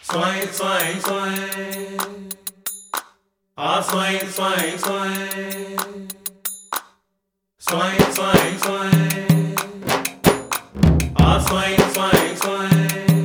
Swing, swing, swing. Ah, swing, swing, swing. Swing, swing, swing. Ah, swing, swing, swing.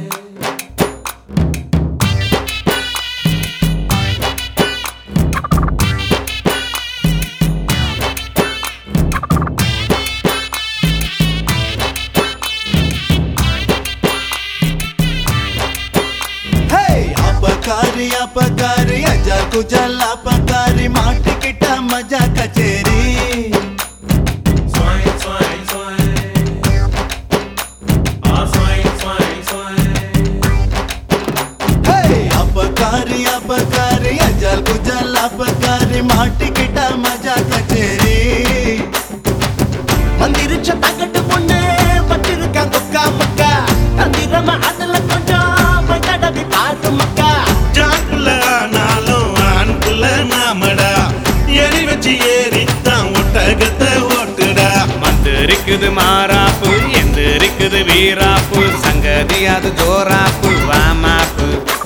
ஹே அப்பக்காரி அப்பக்காரி அஜால் குஜால் அப்பக்காரி மாட்டிக்கிட்ட மஜா கச்சேரி Swing, swing, swing. Ah, swing, swing, swing. ஹே அப்பக்காரி அப்பக்காரி அஜால் குஜால் அப்பக்காரி மாட்டிக்கிட்ட மஜா கச்சேரி மந்திரிச்ச தகட்டு பொண்ணு வச்சிருக்க முக்கா முக்கா தந்திரமா அதுல கொஞ்சம் தடவி பாரு மக்கா ஜாக்குல ஆனாலும் ஆண்குள்ள நாமடா எரி வச்சு ஏறித்தான் ஒட்டகத்தை ஓட்டுடா மந்திரிக்குது மாறாப்பு எந்திரிக்குது வீராப்பு சங்கதி அது ஜோராப்பு வாமாப்பு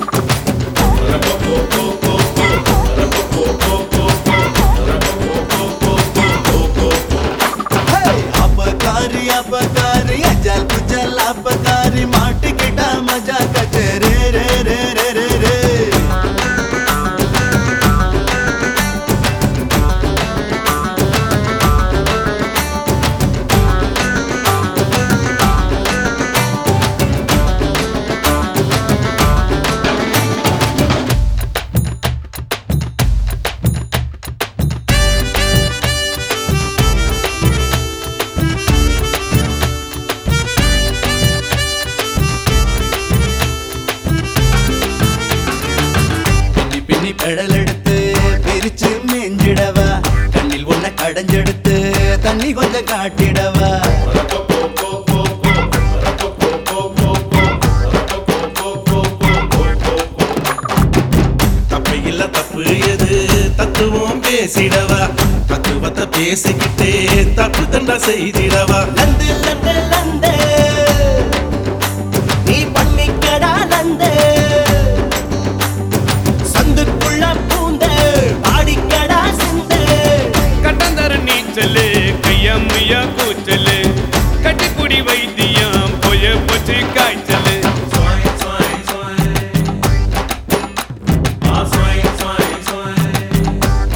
ஹே அப்பக்காரி அப்பக்காரி அஜால் குஜால் அப்பக்காரி மாட்டிக்கிட்ட மஜா கச்சேரி ரே ரே ரே ரே ரே பின்னி பின்னி பெடல் எடுத்து பிரிச்சு மேஞ்சிடவா கண்ணில் ஒன்ன கடைஞ்செடுத்து தண்ணி கொஞ்சம் காட்டிடவா தப்பையில்ல தப்பு எது தத்துவம் பேசிடவா தத்துவத்தை பேசிக்கிட்டே தப்பு தண்டா செய்திடவா லந்து லந்து லந்து நீ பண்ணிக்கடா லந்து சந்துக்குள்ள பூந்த பாடிக்கடா சிந்து கட்டந்தர நீச்சலு கையம்மையா கூச்சலு கட்டிப்புடி வைத்தியம் பொய போச்சு காய்ச்சலு Swing, swing, swing. Ah, swing, swing, swing.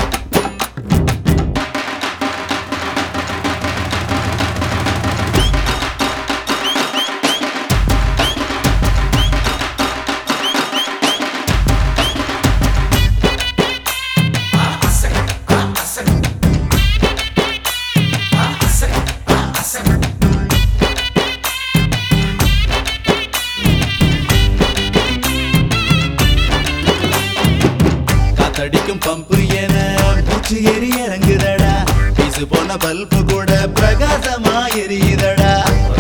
காத்தடிக்கும் பம்பு என பூச்சி எரி இறங்குதடா பீசு போன பல்பு கூட பிரகாசமா எரியுதடா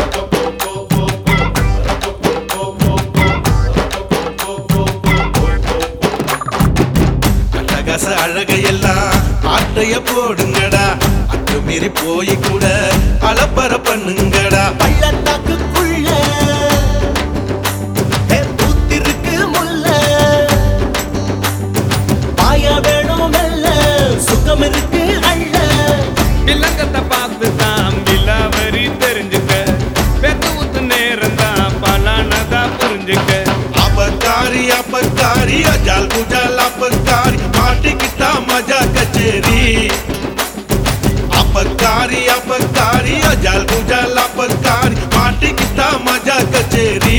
அட்டகாச அழகையெல்லாம் ஆட்டைய போடுங்கடா அத்துமீறி போய் கூட அலப்பற பண்ணுங்கடா பள்ளத்தாக்குக்குள்ள ஏ, பூத்திருக்கு முல்ல பாய வேணும் மெல்ல சுகம் இருக்கு அள்ள இலங்கத்தை பார்த்து தான் விலாவரி தெரிஞ்சுக்க வெக்க ஊத்து நேரம் தான் பலானதா புரிஞ்சுக்க அப்பக்காரி அப்பக்காரி அஜால் குஜால் அப்பக்காரி மாட்டிக்கிட்டா மஜா கச்சேரி அப்பக்காரி அப்பக்காரி அஜால் குஜால் அப்பக்காரி மாட்டிக்கிட்டா மஜா கச்சேரி